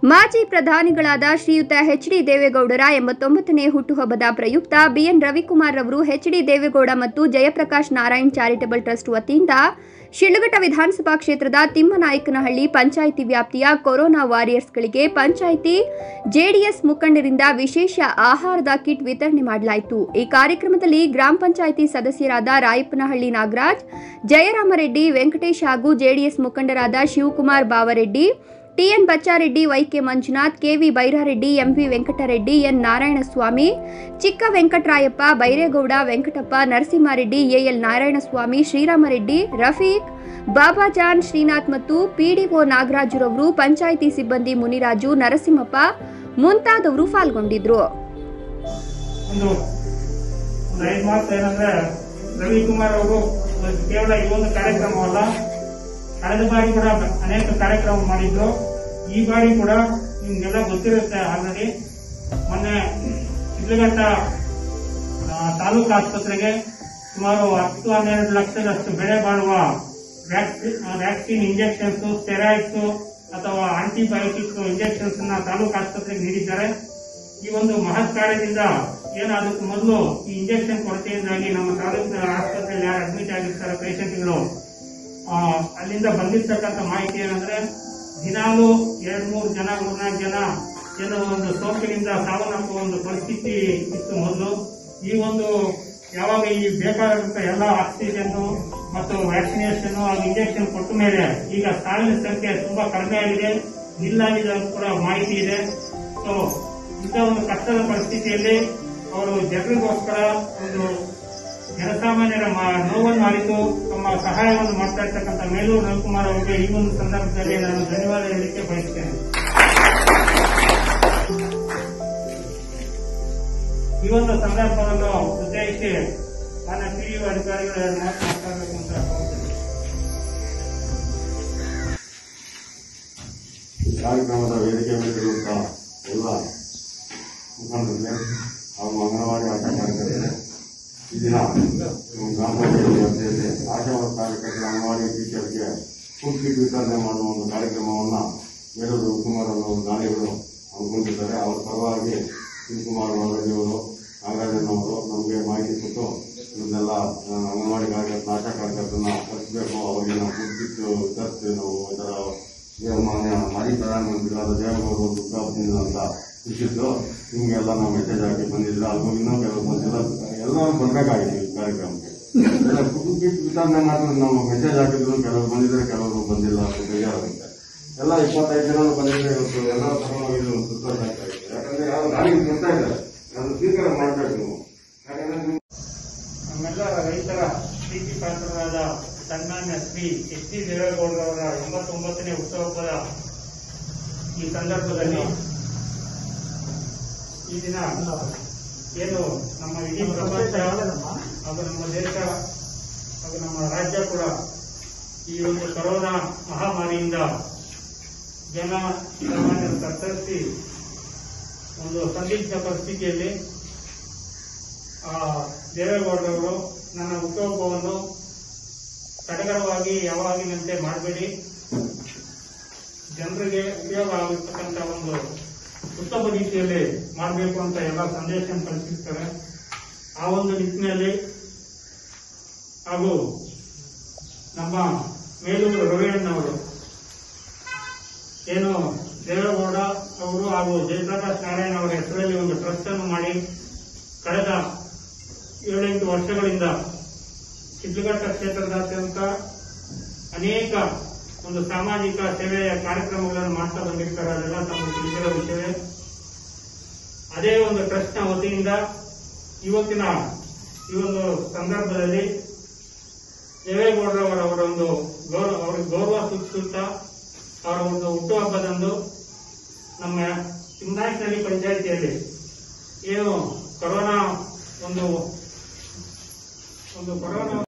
ಮಾಜಿ ಪ್ರಧಾನಿಗಳಾದ ಶ್ರೀಯುತ H D ದೇವೇಗೌಡರ ಎಂಬತ್ತೊಂಬತ್ತನೇ ಹುಟ್ಟುಹಬ್ಬದ ಪ್ರಯುಕ್ತ ಬಿಎನ್ ರವಿಕುಮಾರ್ ರವರು ಎಚ್ ಡಿ ದೇವೇಗೌಡ ಮತ್ತು ಜಯಪ್ರಕಾಶ್ ನಾರಾಯಣ್ ಚಾರಿಟಬಲ್ ಟ್ರಸ್ಟ್ ವತಿಯಿಂದ ಶಿಡ್ಲಘಟ್ಟ ವಿಧಾನಸಭಾ ಕ್ಷೇತ್ರದ ತಿಮ್ಮನಾಯಕನಹಳ್ಳಿ ಪಂಚಾಯಿತಿ ವ್ಯಾಪ್ತಿಯ ಕೊರೋನಾ ವಾರಿಯರ್ಸ್ಗಳಿಗೆ ಪಂಚಾಯಿತಿ ಜೆಡಿಎಸ್ ಮುಖಂಡರಿಂದ ವಿಶೇಷ ಆಹಾರದ ಕಿಟ್ ವಿತರಣೆ ಮಾಡಲಾಯಿತು ಈ ಕಾರ್ಯಕ್ರಮದಲ್ಲಿ ಗ್ರಾಮ ಪಂಚಾಯಿತಿ ಸದಸ್ಯರಾದ ರಾಯಪ್ಪನಹಳ್ಳಿ ನಾಗರಾಜ್ ಜಯರಾಮರೆಡ್ಡಿ ವೆಂಕಟೇಶ್ ಹಾಗೂ ಜೆಡಿಎಸ್ ಮುಖಂಡರಾದ Shivakumar Bavareddy TN Bachchareddy YK Manjunath KV Bairareddy MV Venkatareddy N Narayanaswamy Chikka Venkatarayappa Byregowda Venkatappa Narasimhareddy AL Narayanaswamy Sriramareddy Rafiq Babajan Srinath ಮತ್ತು ಪಿಡಿಒ ನಾಗರಾಜುರವರು ಪಂಚಾಯಿತಿ ಸಿಬ್ಬಂದಿ ಮುನಿರಾಜು ನರಸಿಂಹಪ್ಪ ಮುಂತಾದವರು ಪಾಲ್ಗೊಂಡಿದ್ರು ಒಂದು ಒಂದು ಐದು ಮಾತು ಏನಂದ್ರೆ ರವಿಕುಮಾರ್ ಅವರು ಕೇವಲ ಈ ಒಂದು ಕಾರ್ಯಕ್ರಮವಲ್ಲ ಕಳೆದ ಬಾರಿ ಕೂಡ ಅನೇಕ ಕಾರ್ಯಕ್ರಮ ಮಾಡಿದ್ರು ಈ ಬಾರಿ ಕೂಡ ನಿಮ್ಗೆಲ್ಲ ಗೊತ್ತಿರುತ್ತೆ ಆಲ್ರೆಡಿ ಮೊನ್ನೆ ಶಿಡ್ಲಘಟ್ಟ ಆ, ತಾಲೂಕು ಆಸ್ಪತ್ರೆಗೆ ಸುಮಾರು ಹತ್ತು ಹನ್ನೆರಡು ಲಕ್ಷದಷ್ಟು ಬೆಳೆ ಬಾಳುವ ವ್ಯಾಕ್ಸಿನ್ ಇಂಜೆಕ್ಷನ್ಸ್ ಸ್ಟೆರಾಯ್ಡ್ಸ್ ಅಥವಾ ಆಂಟಿಬಯೋಟಿಕ್ ಇಂಜೆಕ್ಷನ್ಸ್ ನ ತಾಲೂಕು ಆಸ್ಪತ್ರೆಗೆ ನೀಡಿದ್ದಾರೆ ಈ ಒಂದು ಮಹತ್ ಕಾರ್ಯದಿಂದ ಏನಾದಕ್ಕೆ ಮೊದಲು ಈ ಇಂಜೆಕ್ಷನ್ ಕೊರತೆಯಿಂದಾಗಿ ನಮ್ಮ ತಾಲೂಕಿನ ಆಸ್ಪತ್ರೆಯಲ್ಲಿ ಯಾರು ಅಡ್ಮಿಟ್ ಆಗಿರ್ತಾರೆ ಪೇಷಂಟ್ಗಳು ಆ, ಅಲ್ಲಿಂದ ಬಂದಿರ್ತಕ್ಕಂಥ ಮಾಹಿತಿ ಏನಂದ್ರೆ ದಿನಾಲು ಎರಡ್ ಮೂರು ಜನ ಮೂರ್ನಾಲ್ಕು ಜನ ಏನೋ ಒಂದು ಸೋಂಕಿನಿಂದ ಸಾವನ್ನಪ್ಪುವ ಒಂದು ಪರಿಸ್ಥಿತಿ ಇತ್ತು ಮೊದಲು ಈ ಒಂದು ಯಾವಾಗ ಈ ಬೇಕಾದಂತ ಎಲ್ಲ ಆಕ್ಸಿಜನ್ ಮತ್ತು ವ್ಯಾಕ್ಸಿನೇಷನ್ ಹಾಗೂ ಇಂಜೆಕ್ಷನ್ ಕೊಟ್ಟ ಮೇಲೆ ಈಗ ಸಾವಿನ ಸಂಖ್ಯೆ ತುಂಬಾ ಕಡಿಮೆ ಆಗಿದೆ ನಿಲ್ಲಾಗಿದೆ ಅಂತ ಕೂಡ ಮಾಹಿತಿ ಇದೆ ಸೊ ಇಂಥ ಒಂದು ಕಷ್ಟದ ಪರಿಸ್ಥಿತಿಯಲ್ಲಿ ಅವರು ಜನರಿಗೋಸ್ಕರ ಒಂದು ಜನಸಾಮಾನ್ಯರ ಮ- ನೋವನ್ನು ಅರಿತು ತಮ್ಮ ಸಹಾಯವನ್ನು ಮಾಡ್ತಾ ಇರ್ತಕ್ಕಂಥ ಮೇಲೂರು ರವಿಕುಮಾರ್ ಅವರಿಗೆ ಈ ಒಂದು ಸಂದರ್ಭದಲ್ಲಿ ನಾನು ಧನ್ಯವಾದ ಹೇಳಲಿಕ್ಕೆ ಬಯಸ್ತೇನೆ ಈ ಒಂದು ಸಂದರ್ಭವನ್ನು ಉದ್ದೇಶಿಸಿ ನನ್ನ ಪಿಡಿಒ ಅಧಿಕಾರಿಗಳು ಎರಡು ಮಾತು ಮಾತಾಡಬೇಕು ಅಂತ ಕೋರುತ್ತೇನೆ. ಈ ಕಾರ್ಯಕ್ರಮದ ವೇದಿಕೆ ಮೇಲಿರುವಂತಹ ಎಲ್ಲ ಮುಖಂಡರಿಗೆ ಹಾಗೂ ಅಂಗನವಾಡಿ ಆಶಾ ಕಾರ್ಯಕರ್ತರೆ ಈ ದಿನ ನಮ್ಮ ಗ್ರಾಮ ಪಂಚಾಯತಿ ವ್ಯಾಪ್ತಿಯಲ್ಲಿ ಆಶಾ ಕಾರ್ಯಕರ್ತರ ಅಂಗನವಾಡಿ ಟೀಚರ್ಗೆ ಫುಡ್ ಕಿಟ್ ವಿತರಣೆ ಮಾಡುವ ಒಂದು ಕಾರ್ಯಕ್ರಮವನ್ನ ಬೇಲೂರು ಶಿವಕುಮಾರ್ ಅವರು ದಾನಿಗಳು ಹಮ್ಮಿಕೊಂಡಿದ್ದಾರೆ ಅವರ ಪರವಾಗಿ ಶಿವಕುಮಾರ್ ಅವರವರು ನಾಗರಾಜನವರು ನಮಗೆ ಮಾಹಿತಿ ಕೊಟ್ಟು ಇದನ್ನೆಲ್ಲ ಆ, ಅಂಗನವಾಡಿ ಕಾರ್ಯಕರ್ತ ಆಶಾ ಕಾರ್ಯಕರ್ತರನ್ನ ಕಲಿಸಬೇಕು ಅವರಿಗೆ ನಾವು ಫುಡ್ ಕಿಟ್ ವಿತರಿಸ್ತೀವಿ ನಾವು ಈ ಥರ ದೇವ ಮಾನ್ಯ ಮಾಜಿ ಪ್ರಧಾನಮಂತ್ರಿಗಳಾದ ದೇವೇಗೌಡರು ಹುಟ್ಟುಹಬ್ಬದಿಂದ ಅಂತ ಖುಷಿತ್ತು ನಿಮಗೆಲ್ಲ ನಾವು ಮೆಸೇಜ್ ಹಾಕಿ ಬಂದಿದ್ರೆ ಅಲ್ಗೂ ಇನ್ನೂ ಕೆಲವು ಬಂದಿಲ್ಲ ಎಲ್ಲರೂ ಬರಬೇಕಾಗಿತ್ತು ಈ ಕಾರ್ಯಕ್ರಮಕ್ಕೆ ಎಲ್ಲ ಫುಡ್ ಕಿಟ್ ವಿತರಣೆ ಮಾಡಿದ್ರೆ ನಾವು ಮೆಸೇಜ್ ಹಾಕಿದ್ರು ಕೆಲವರು ಬಂದಿದ್ರೆ ಕೆಲವರು ಬಂದಿಲ್ಲ ಅಂತ ಬೇಜಾರಾಗುತ್ತೆ ಎಲ್ಲ ಇಪ್ಪತ್ತೈದು ಜನ ಬಂದಿದ್ರೆ ಇವತ್ತು ಎಲ್ಲ ತಗೊಂಡೋಗಿದ್ರು ಸುತ್ತಾಡ್ತಾ ಇತ್ತು ಯಾಕಂದ್ರೆ ಯಾವ ಗಾಡಿ ಬರ್ತಾ ಇದ್ದಾರೆ ಅದನ್ನು ಸ್ವೀಕಾರ ಮಾಡಬೇಕು ನೀವು ಯಾಕಂದ್ರೆ ನೀವು ನಮ್ಮೆಲ್ಲರ ರೈತರ ಪ್ರೀತಿ ಪಾತ್ರರಾದ ಸನ್ಮಾನ್ಯ ಶ್ರೀ ಎಚ್ ಡಿ ದೇವೇಗೌಡರವರ ಎಂಬತ್ತೊಂಬತ್ತನೇ ಹುಟ್ಟುಹಬ್ಬದ ಈ ಸಂದರ್ಭದಲ್ಲಿ ಈ ದಿನ ಏನು ನಮ್ಮ ಇಡೀ ಪ್ರಪಂಚ ಹಾಗೂ ನಮ್ಮ ದೇಶ ಹಾಗೂ ನಮ್ಮ ರಾಜ್ಯ ಕೂಡ ಈ ಒಂದು ಕೊರೋನಾ ಮಹಾಮಾರಿಯಿಂದ ಜನ ಸಾಮಾನ್ಯರು ತತ್ತರಿಸಿ ಒಂದು ಸಂದಿಗ್ಧ ಪರಿಸ್ಥಿತಿಯಲ್ಲಿ ಆ, ದೇವೇಗೌಡರವರು ನನ್ನ ಹುಟ್ಟುಹಬ್ಬವನ್ನು ಸಡಗರವಾಗಿ ಯಾವಾಗಿನಂತೆ ಮಾಡಬೇಡಿ ಜನರಿಗೆ ಉಪಯೋಗ ಆಗಿರ್ತಕ್ಕಂಥ ಒಂದು ಉತ್ತಮ ರೀತಿಯಲ್ಲಿ ಮಾಡಬೇಕು ಅಂತ ಎಲ್ಲ ಸಂದೇಶ ಕಳಿಸಿರ್ತಾರೆ ಆ ಒಂದು ನಿಟ್ಟಿನಲ್ಲಿ ಹಾಗೂ ನಮ್ಮ ಮೇಲೂರು ರವಿಯಣ್ಣವರು ಏನು ದೇವೇಗೌಡ ಅವರು ಹಾಗೂ ಜಯಪ್ರಕಾಶ್ ನಾರಾಯಣ ಅವರ ಹೆಸರಲ್ಲಿ ಒಂದು ಟ್ರಸ್ಟ್ ಅನ್ನು ಮಾಡಿ ಕಳೆದ ಏಳೆಂಟು ವರ್ಷಗಳಿಂದ ಶಿಡ್ಲಘಟ್ಟ ಕ್ಷೇತ್ರದಾದ್ಯಂತ ಅನೇಕ ಒಂದು ಸಾಮಾಜಿಕ ಸೇವೆಯ ಕಾರ್ಯಕ್ರಮಗಳನ್ನು ಮಾಡ್ತಾ ಬಂದಿರ್ತಾರೆ ಅದೆಲ್ಲ ತಮಗೆ ತಿಳಿದಿರೋ ವಿಷಯವೇ ಅದೇ ಒಂದು ಟ್ರಸ್ಟ್ನ ವತಿಯಿಂದ ಇವತ್ತಿನ ಈ ಒಂದು ಸಂದರ್ಭದಲ್ಲಿ ದೇವೇಗೌಡರವರ ಅವರ ಒಂದು ಗೌರವ ಅವರಿಗೆ ಗೌರವ ಸೂಚಿಸುತ್ತಾ ಅವರ ಒಂದು ಹುಟ್ಟುಹಬ್ಬದಂದು ನಮ್ಮ ಸಿಂಗಾಯಿನಲ್ಲಿ ಪಂಚಾಯಿತಿಯಲ್ಲಿ ಏನು ಕೊರೋನಾ ಒಂದು ಒಂದು ಕೊರೋನಾ